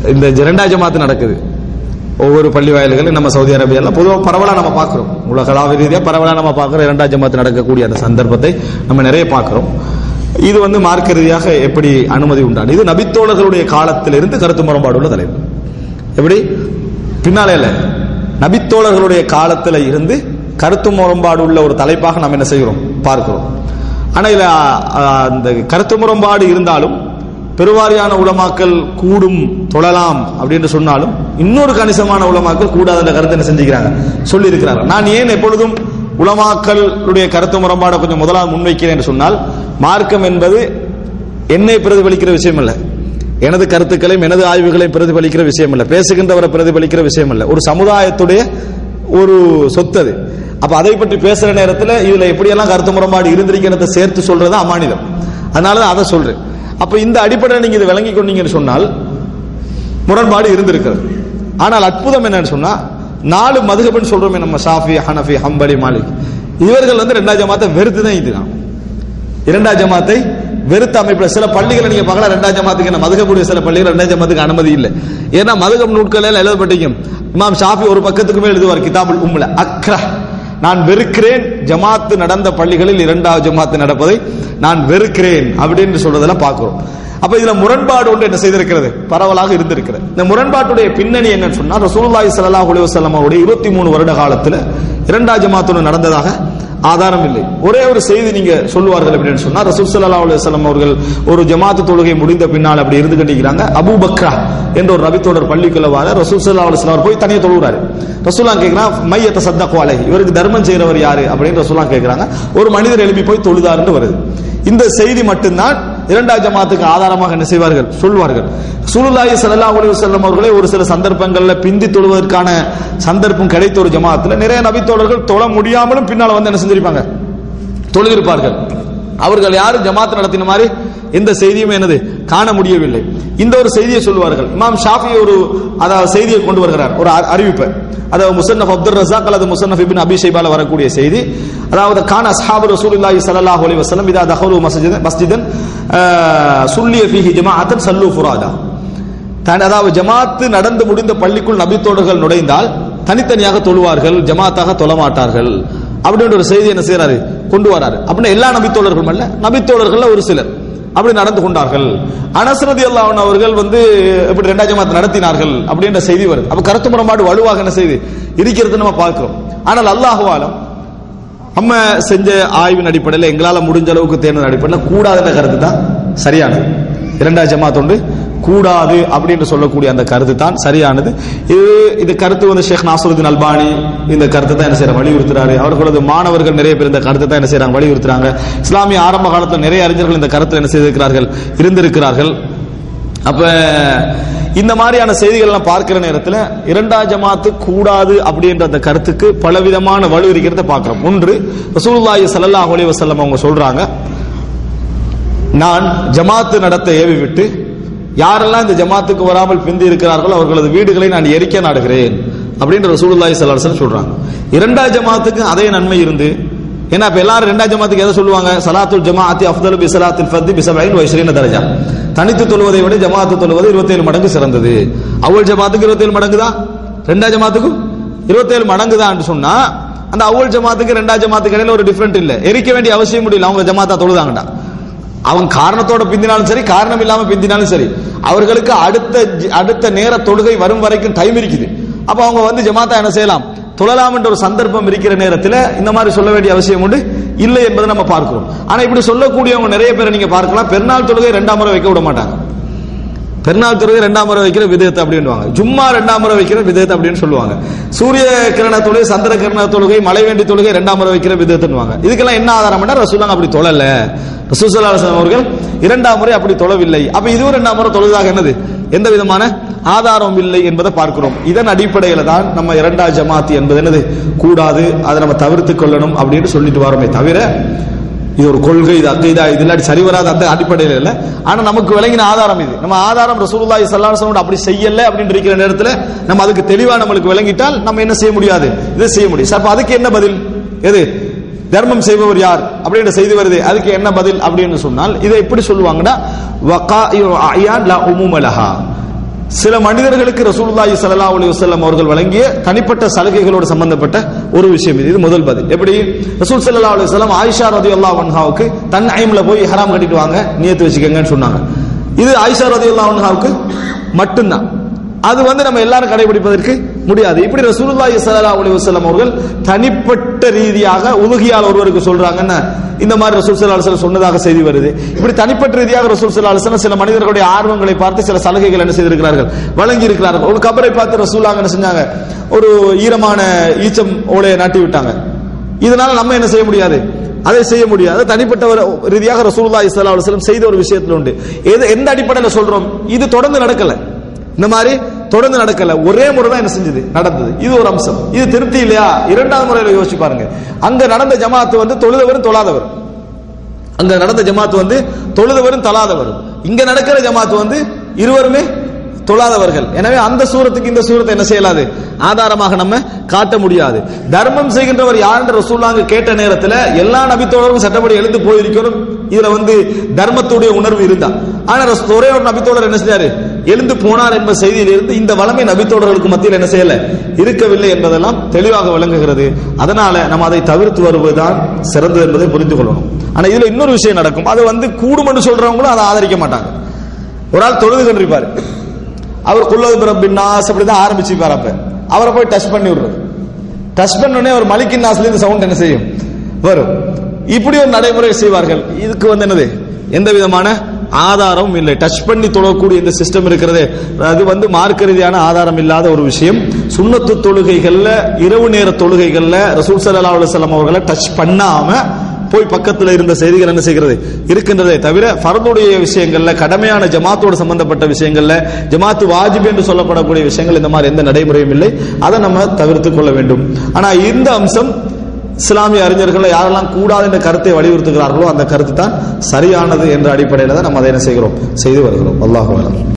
இந்த இரண்டாம் ஜமாத்து நடக்குது ஒவ்வொரு பள்ளி வாயில்களும் நம்ம சவுதி அரேபியால பொதுவாக பரவலா நம்ம பார்க்கிறோம் உலகளாவிய ரீதியா பரவலா நம்ம பார்க்கிறோம் இரண்டாம் ஜமாத்து நடக்கக்கூடிய அந்த சந்தர்ப்பத்தை நம்ம நிறைய பார்க்கிறோம் இது வந்து மார்க்க ரீதியாக எப்படி அனுமதி உண்டான இது நபித்தோழர்களுடைய காலத்திலிருந்து கருத்து முரண்பாடு உள்ள தலைவர் எப்படி பின்னாலே இல்ல நபித்தோழர்களுடைய காலத்துல இருந்து கருத்து முரண்பாடு உள்ள ஒரு தலைப்பாக நாம் என்ன செய்கிறோம் பார்க்கிறோம் ஆனா இதுல ஆ, அந்த கருத்து முரண்பாடு இருந்தாலும் பெருவாரியான உலமாக்கள் கூடும் தொழலாம் அப்படின்னு சொன்னாலும் இன்னொரு கணிசமான உலமாக்கள் கூடாத கருத்தை என்ன செஞ்சுக்கிறாங்க சொல்லி இருக்கிறாங்க நான் ஏன் எப்பொழுதும் உலமாக்களுடைய கருத்து முரண்பாடை கொஞ்சம் முதலாக முன்வைக்கிறேன் என்று சொன்னால் மார்க்கம் என்பது என்னை பிரதிபலிக்கிற விஷயம் அல்ல எனது கருத்துக்களையும் எனது ஆய்வுகளையும் பிரதிபலிக்கிற விஷயம் அல்ல பேசுகின்றவரை பிரதிபலிக்கிற விஷயம் அல்ல ஒரு சமுதாயத்துடைய ஒரு சொத்து அது அப்ப அதை பற்றி பேசுற நேரத்தில் இதுல எப்படியெல்லாம் கருத்து முரண்பாடு இருந்திருக்கிறத சேர்த்து சொல்றது அமானிதம் அதனால தான் அதை சொல்றேன் அப்ப இந்த அடிப்படையில் நீங்க இதை விளங்கி கொண்டீங்கன்னு சொன்னால் முரண்பாடு இருந்திருக்கிறது ஆனால் அற்புதம் என்னன்னு சொன்னா நாலு மதுகபன் சொல்றோமே நம்ம ஷாஃபி ஹனஃபி ஹம்பலி மாலிக் இவர்கள் வந்து ரெண்டாம் ஜமாத்தை வெறுத்து தான் இதுதான் இரண்டாம் ஜமாத்தை வெறுத்த அமைப்புல சில பள்ளிகளை நீங்க பார்க்கலாம் ரெண்டாம் ஜமாத்துக்கு என்ன மதுகக்கூடிய சில பள்ளிகள் ரெண்டாம் ஜமாத்துக்கு அனுமதி இல்லை ஏன்னா மதுகம் நூட்கள் எல்லாம் எழுதப்பட்டிருக்கும் இமாம் ஷாஃபி ஒரு பக்கத்துக்குமே எழுதுவார் கிதாபுல் உம்ல அக்ரா நான் வெறுக்கிறேன் ஜமாத்து நடந்த பள்ளிகளில் இரண்டாவது ஜமாத்து நடப்பதை நான் வெறுக்கிறேன் அப்படின்னு சொல்றதெல்லாம் பார்க்கிறோம் அப்ப இதுல முரண்பாடு ஒன்று என்ன செய்திருக்கிறது பரவலாக இருந்திருக்கிறது இந்த முரண்பாட்டுடைய பின்னணி என்னன்னு சொன்னா ரசூலுல்லாஹி ஸல்லல்லாஹு அலைஹி வஸல்லம் அவருடைய 23 வருட காலத்துல இரண்டாம் ஜமாத் ஒன்று நடந்ததாக ஆதாரம் இல்லை ஒரே ஒரு செய்தி நீங்க சொல்லுவார்கள் அப்படின்னு சொன்னா ரசூல் ஸல்லல்லாஹு அலைஹி வஸல்லம் அவர்கள் ஒரு ஜமாத்து தொழுகை முடிந்த பின்னால் அப்படி இருந்து கண்டிக்கிறாங்க அபூ பக்ரா என்ற ஒரு நபித்தோடர் பள்ளிக்குள்ள வார ரசூல் ஸல்லல்லாஹு அலைஹி வஸல்லம் அவர் போய் தனியா தொழுகிறாரு ரசூலா கேக்குறான் மையத்த சத்தக்கு அலைஹி இவருக்கு தர்மம் செய்றவர் யாரு அப்படின்னு ரசூலா கேக்குறாங்க ஒரு மனிதர் எழுப்பி போய் தொழுதாருன்னு வருது இந்த செய்தி மட்டும்தான் இரண்டாம் ஜமாத்துக்கு ஆதாரமாக என்ன செய்வார்கள் சொல்வார்கள் சுலுல்லாஹி ஸல்லல்லாஹு அலைஹி வஸல்லம் அவர்களே ஒரு சில சந்தர்ப்பங்கள்ல பிந்தி தொழுவதற்கான சந்தர்ப்பம் கிடைத்த ஒரு ஜமாத்துல நிறைய நபித்தோழர்கள் தொழ முடியாமலும் பின்னால வந்து என்ன செஞ்சிருப்பாங்க தொழுதிருப்பார்கள் அவர்கள் யாரும் ஜமாத் நடத்தின மாதிரி எந்த செய்தியும் என்னது காண முடியவில்லை இந்த ஒரு செய்தியை சொல்வார்கள் இமாம் ஷாஃபி ஒரு அதாவது செய்தியை கொண்டு வருகிறார் ஒரு அ- அறிவிப்பை அதாவது முசன்னஃப் அப்துல் ரசாக் அல்லது முசன்னஃப் இபின் அபி ஷைபால வரக்கூடிய செய்தி அதாவது கான அஸ்ஹாபு ரசூலுல்லாஹி ஸல்லல்லாஹு அலைஹி வஸல்லம் இதா தஹலு மஸ்ஜிதன் மஸ்ஜிதன் சுல்லிய ஃபீஹி ஜமாஅத்தன் சல்லு ஃபுராதா தன் அதாவது ஜமாத்து நடந்து முடிந்த பள்ளிக்குள் நபித்தோடர்கள் நுழைந்தால் தனித்தனியாக தொழுவார்கள் ஜமாத்தாக தொழ மாட்டார்கள் அப்படின்ற ஒரு செய்தி என்ன செய்யறாரு கொண்டு வராரு அப்படின்னா எல்லா நபித்தோழர்களும் அல்ல நபித்தோழர்கள் ஒரு சிலர் அப்படி நடந்து கொண்டார்கள் அனசரதி அல்லாஹ் அவர்கள் வந்து இப்படி ரெண்டாம் ஜமாத் நடத்தினார்கள் அப்படின்ற செய்தி வருது அப்ப கருத்து முரண்பாடு வலுவாக என்ன செய்து இருக்கிறது நம்ம பார்க்கிறோம் ஆனால் அல்லாஹுவாலம் நம்ம செஞ்ச ஆய்வின் அடிப்படையில் எங்களால முடிஞ்ச அளவுக்கு தேர்ந்த அடிப்படையில் கூடாதுன்ற கருத்து தான் சரியானது இரண்டாம் ஜமாத் ஒன்று கூடாது அப்படின்னு சொல்லக்கூடிய அந்த கருத்து தான் சரியானது இது இது கருத்து வந்து ஷேக் நாசருதீன் அல்பானி இந்த கருத்தை தான் என்ன செய்யறாங்க வலியுறுத்துறாரு அவர்களது மாணவர்கள் நிறைய பேர் இந்த கருத்தை தான் என்ன செய்யறாங்க வலியுறுத்துறாங்க இஸ்லாமிய ஆரம்ப காலத்தில் நிறைய அறிஞர்கள் இந்த கருத்தில் என்ன செய்திருக்கிறார்கள் இருந்திருக்கிறார்கள் அப்ப இந்த மாதிரியான செய்திகள்லாம் பார்க்கிற நேரத்தில் இரண்டாம் ஜமாத்து கூடாது அப்படின்ற அந்த கருத்துக்கு பலவிதமான வலு இருக்கிறத பார்க்கிறோம் ஒன்று ரசூலுல்லாஹி ஸல்லல்லாஹு அலைஹி வஸல்லம் அவங்க சொல்றாங்க நான் ஜமாத்து நடத்த ஏவி விட்டு யாரெல்லாம் இந்த ஜமாத்துக்கு வராமல் பிந்தி இருக்கிறார்களோ அவர்களது வீடுகளை நான் எரிக்க நாடுகிறேன் அப்படின்ற ரசூலுல்லாஹி ஸல்லல்லாஹு அலைஹி வஸல்லம் சொல்றாங்க இரண்டாம் ஜமாத்துக்கு அதே நன்மை இருந்து ஏன்னா இப்ப எல்லாரும் ரெண்டாம் ஜமாத்துக்கு எதை சொல்லுவாங்க சலாத்துல் ஜமாஅத்தி அஃதலு பி ஸலாத்தில் ஃபர்தி பி 70 வ 20 தரஜா தனித்து தொழுவதை விட ஜமாத்து தொழுவது 27 மடங்கு சிறந்தது அவ்வள் ஜமாத்துக்கு 27 மடங்கு தான் ரெண்டாம் ஜமாத்துக்கும் 27 மடங்கு தான் சொன்னா அந்த அவ்வள் ஜமாத்துக்கு ரெண்டாம் ஜமாத்துக்கு இடையில ஒரு டிஃபரெண்ட் இல்ல எரிக்க வேண்டிய அவசியம் முடியல அவங்க ஜமாத்தா தொழுதாங்கடா அவன் காரணத்தோட பிந்தினாலும் சரி காரணம் இல்லாம பிந்தினாலும் சரி அவர்களுக்கு அடுத்த ஜ- அடுத்த நேர தொழுகை வரும் வரைக்கும் டைம் இருக்குது அப்ப அவங்க வந்து ஜமாத்தா என்ன செய்யலாம் தொழலாம் என்ற ஒரு சந்தர்ப்பம் இருக்கிற நேரத்தில் இந்த மாதிரி சொல்ல வேண்டிய அவசியம் உண்டு இல்லை என்பதை நம்ம பார்க்கிறோம் ஆனா இப்படி சொல்லக்கூடியவங்க நிறைய பேரை நீங்க பார்க்கலாம் பெருநாள் தொழுகை ரெண்டாம் முறை வைக்க விட மாட்டாங்க பெருநாள் தொழுகை ரெண்டாம் முறை வைக்கிற விதத்தை அப்படின்வாங்க ஜும்மா ரெண்டாம் முறை வைக்கிற விதத்தை அப்படின்னு சொல்லுவாங்க சூரிய கிரண தொழுகை சந்திர கிரண தொழுகை மழை வேண்டி தொழுகை ரெண்டாம் முறை வைக்கிற விதத்துன்னுவாங்க இதுக்கெல்லாம் என்ன ஆதாரம் ரசூலாங்க அப்படி தொழல ரசூசல்லா அலுவலம் அவர்கள் இரண்டாம் முறை அப்படி தொழவில்லை அப்ப இதுவும் ரெண்டாம் முறை தொழுதாக என்னது எந்த விதமான ஆதாரம் இல்லை என்பதை பார்க்கிறோம் இதன் அடிப்படையில தான் நம்ம இரண்டாம் ஜமாத் என்பது என்னது கூடாது அதை நம்ம தவிர்த்து கொள்ளணும் அப்படின்னு சொல்லிட்டு வரோமே தவிர இது ஒரு கொள்கை இது அக்கைதா இது இல்லாட்டி சரி வராத அந்த அடிப்படையில் இல்ல ஆனா நமக்கு விளங்கின ஆதாரம் இது நம்ம ஆதாரம் ரசூலுல்லாஹி ஸல்லல்லாஹு அலைஹி வஸல்லம் அப்படி செய்யல அப்படின்னு இருக்கிற நேரத்தில் நம்ம அதுக்கு தெளிவா நம்மளுக்கு விளங்கிட்டால் நம்ம என்ன செய்ய முடியாது இதை செய்ய முடியும் சார் அப்ப அதுக்கு என்ன பதில் எது தர்மம் செய்பவர் யார் அப்படின்ற செய்தி வருது அதுக்கு என்ன பதில் அப்படின்னு சொன்னால் இதை எப்படி சொல்லுவாங்கன்னா வகாஇஉ அயான் லா உமும லஹா சில மனிதர்களுக்கு ரசூலுல்லாஹி ஸல்லல்லாஹு அலைஹி வஸல்லம் அவர்கள் வழங்கிய தனிப்பட்ட சலுகைகளோடு சம்பந்தப்பட்ட ஒரு விஷயம் இது இது முதல் பதில் எப்படி ரசூல் ஸல்லல்லாஹு அலைஹி வஸல்லம் ஆயிஷா ரலியல்லாஹு அன்ஹாவுக்கு தன் ஐம்ல போய் ஹராம் கட்டிட்டு வாங்க நியத்து வச்சுக்கங்கன்னு சொன்னாங்க இது ஆயிஷா ரலியல்லாஹு அன்ஹாவுக்கு மட்டும்தான் அது வந்து நம்ம எல்லாரும் கடைபிடிப்பதற்கு முடியாது இப்படி ரசூலுல்லாஹி ஸல்லல்லாஹு அலைஹி வஸல்லம் அவர்கள் தனிப்பட்ட ரீதியாக உலுகியால் ஒருவருக்கு சொல்றாங்கன்னா இந்த மாதிரி ரசூல் ஸல்லல்லாஹு அலைஹி வஸல்லம் சொன்னதாக செய்தி வருது இப்படி தனிப்பட்ட ரீதியாக ரசூல் ஸல்லல்லாஹு அலைஹி வஸல்லம் சில மனிதர்களுடைய ஆர்வங்களை பார்த்து சில சலுகைகள் என்ன செய்திருக்கிறார்கள் வழங்கி இருக்கிறார்கள் ஒரு கபரை பார்த்து ரசூலாங்க என்ன செஞ்சாங்க ஒரு ஈரமான ஈச்சம் ஓலையை நாட்டி விட்டாங்க இதனால நம்ம என்ன செய்ய முடியாது அதை செய்ய முடியாது தனிப்பட்ட ஒரு ரீதியாக ரசூலுல்லாஹி ஸல்லல்லாஹு அலைஹி வஸல்லம் செய்த ஒரு விஷயத்துல உண்டு எது எந்த அடிப்படையில் சொல்றோம் இது தொடர்ந்து நடக்கல இந்த மாதிரி தொடர்ந்து நடக்கல ஒரே முறை தான் என்ன செஞ்சது நடந்தது இது ஒரு அம்சம் இது திருப்தி இல்லையா இரண்டாவது முறையில யோசிச்சு பாருங்க அங்க நடந்த ஜமாத்து வந்து தொழுதவரும் தொழாதவர் அங்க நடந்த ஜமாத்து வந்து தொழுதவரும் தலாதவரும் இங்க நடக்கிற ஜமாத்து வந்து இருவருமே தொழாதவர்கள் எனவே அந்த சூரத்துக்கு இந்த சூரத்தை என்ன செய்யலாது ஆதாரமாக நம்ம காட்ட முடியாது தர்மம் செய்கின்றவர் யார் என்று ரசூல்லாங்க கேட்ட நேரத்தில் எல்லா நபித்தோழரும் சட்டப்படி எழுந்து போயிருக்கிறோம் இதுல வந்து தர்மத்துடைய உணர்வு இருந்தா ஆனா ரசூ- ஒரே ஒரு நபித்தோழர் என்ன செஞ்சாரு எழுந்து போனார் என்ப செய்தியிலிருந்து இந்த வளமை நபித்தோழர்களுக்கு மத்தியில் என்ன செய்யல இருக்கவில்லை என்பதெல்லாம் தெளிவாக விளங்குகிறது அதனால நம்ம அதை தவிர்த்து வருவதுதான் சிறந்தது என்பதை புரிந்து கொள்ளணும் ஆனா இதுல இன்னொரு விஷயம் நடக்கும் அது வந்து கூடுமென்று சொல்றவங்களும் அதை ஆதரிக்க மாட்டாங்க ஒரு ஆள் தொழுது கண்டிருப்பாரு அவர் குல்லது பிரபின்னாஸ் அப்படிதான் ஆரம்பிச்சுப்பார் அப்ப அவரை போய் டச் பண்ணி விடுறது டச் பண்ண உடனே ஒரு மலிக்கின் நாஸ்ல இந்த சவுண்ட் என்ன செய்யும் வரும் இப்படி ஒரு நடைமுறை செய்வார்கள் இதுக்கு வந்து என்னது எந்த விதமான ஆதாரமும் இல்லை டச் பண்ணி தொழக்கூடிய இந்த சிஸ்டம் இருக்கிறது அது வந்து மார்க்க ரீதியான ஆதாரம் இல்லாத ஒரு விஷயம் சுன்னத்து தொழுகைகள்ல இரவு நேர தொழுகைகள்ல ரசூல் ஸல்லல்லாஹு அலைஹி வஸல்லம் அவர்களை டச் பண்ணாம போய் பக்கத்துல இருந்த செய்திகள் என்ன செய்கிறது இருக்கின்றதே தவிர ஃபர்துடைய விஷயங்கள்ல கடமையான ஜமாத்தோடு சம்பந்தப்பட்ட விஷயங்கள்ல ஜமாத்து வாஜிப் என்று சொல்லப்படக்கூடிய விஷயங்கள் இந்த மாதிரி எந்த நடைமுறையும் இல்லை அதை நம்ம தவிர்த்துக் கொள்ள வேண்டும் ஆனா இந்த அம்சம் இஸ்லாமிய அறிஞர்கள் யாரெல்லாம் கூடாது என்ற கருத்தை வலியுறுத்துகிறார்களோ அந்த கருத்து தான் சரியானது என்ற அடிப்படையில் தான் நம்ம அதை என்ன செய்கிறோம் செய்து வருகிறோம் அல்லாஹ்